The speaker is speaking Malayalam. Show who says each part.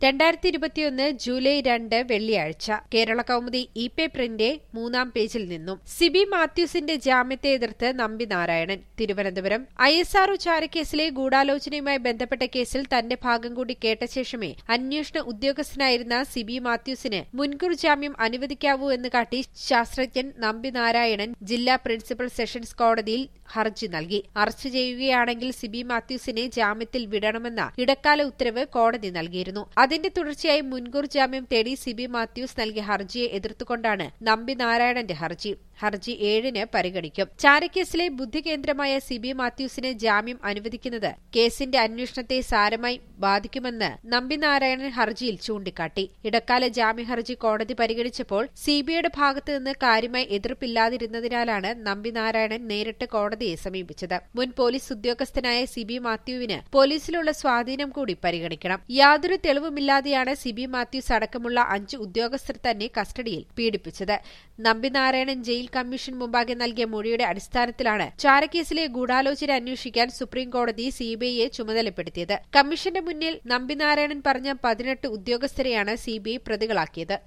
Speaker 1: രണ്ടായിരത്തി ഇരുപത്തിയൊന്ന് ജൂലൈ രണ്ട് വെള്ളിയാഴ്ച കേരള കൗമുദി ഇ പേപ്പറിന്റെ മൂന്നാം പേജിൽ നിന്നും സിബി മാത്യൂസിന്റെ ജാമ്യത്തെ എതിർത്ത് Nambi Narayanan Thiruvananthapuram I S RO ചാരക്കേസിലെ ഗൂഢാലോചനയുമായി ബന്ധപ്പെട്ട കേസിൽ തന്റെ ഭാഗം കൂടി കേട്ട ശേഷമേ അന്വേഷണ ഉദ്യോഗസ്ഥനായിരുന്ന സിബി മാത്യൂസിന് മുൻകൂർ ജാമ്യം അനുവദിക്കാവൂ എന്ന് കാട്ടി ശാസ്ത്രജ്ഞൻ നമ്പി നാരായണൻ ജില്ലാ പ്രിൻസിപ്പൽ സെഷൻസ് കോടതിയിൽ ഹർജി നൽകി അറസ്റ്റ് ചെയ്യുകയാണെങ്കിൽ സിബി മാത്യൂസിനെ ജാമ്യത്തിൽ വിടണമെന്ന ഇടക്കാല ഉത്തരവ് കോടതി നൽകിയിരുന്നു അതിന്റെ തുടർച്ചയായി മുൻകൂർ ജാമ്യം തേടി സിബി മാത്യൂസ് നൽകിയ ഹർജിയെ എതിർത്തുകൊണ്ടാണ് നമ്പി നാരായണന്റെ ഹർജി ഹർജി ഏഴിന് പരിഗണിക്കും ചാരക്കേസിലെ ബുദ്ധികേന്ദ്രമായ സിബി മാത്യൂസിന് ജാമ്യം അനുവദിക്കുന്നത് കേസിന്റെ അന്വേഷണത്തെ സാരമായി ബാധിക്കുമെന്ന് നമ്പി നാരായണൻ ഹർജിയിൽ ചൂണ്ടിക്കാട്ടി ഇടക്കാല ജാമ്യ ഹർജി കോടതി പരിഗണിച്ചപ്പോൾ സിബിഐയുടെ ഭാഗത്തുനിന്ന് കാര്യമായി എതിർപ്പില്ലാതിരുന്നതിനാലാണ് നമ്പി നാരായണൻ നേരിട്ട് കോടതിയെ സമീപിച്ചത് മുൻ പോലീസ് ഉദ്യോഗസ്ഥനായ സിബി മാത്യുവിന് പോലീസിലുള്ള സ്വാധീനം കൂടി പരിഗണിക്കണം യാതൊരു തെളിവുമില്ലാതെയാണ് സിബി മാത്യൂസ് അടക്കമുള്ള അഞ്ച് ഉദ്യോഗസ്ഥർ തന്നെ കസ്റ്റഡിയിൽ പീഡിപ്പിച്ചത് നമ്പിനാരായണൻ ജയിൽ കമ്മീഷൻ മുമ്പാകെ നൽകിയ മൊഴിയുടെ അടിസ്ഥാനത്തിലാണ് ചാരക്കേസിലെ ഗൂഢാലോചന അന്വേഷിക്കാൻ സുപ്രീംകോടതി സിബിഐയെ ചുമതലപ്പെടുത്തിയത് കമ്മീഷന്റെ മുന്നിൽ നമ്പിനാരായണൻ പറഞ്ഞ പതിനെട്ട് ഉദ്യോഗസ്ഥരെയാണ് സിബിഐ പ്രതികളാക്കിയത്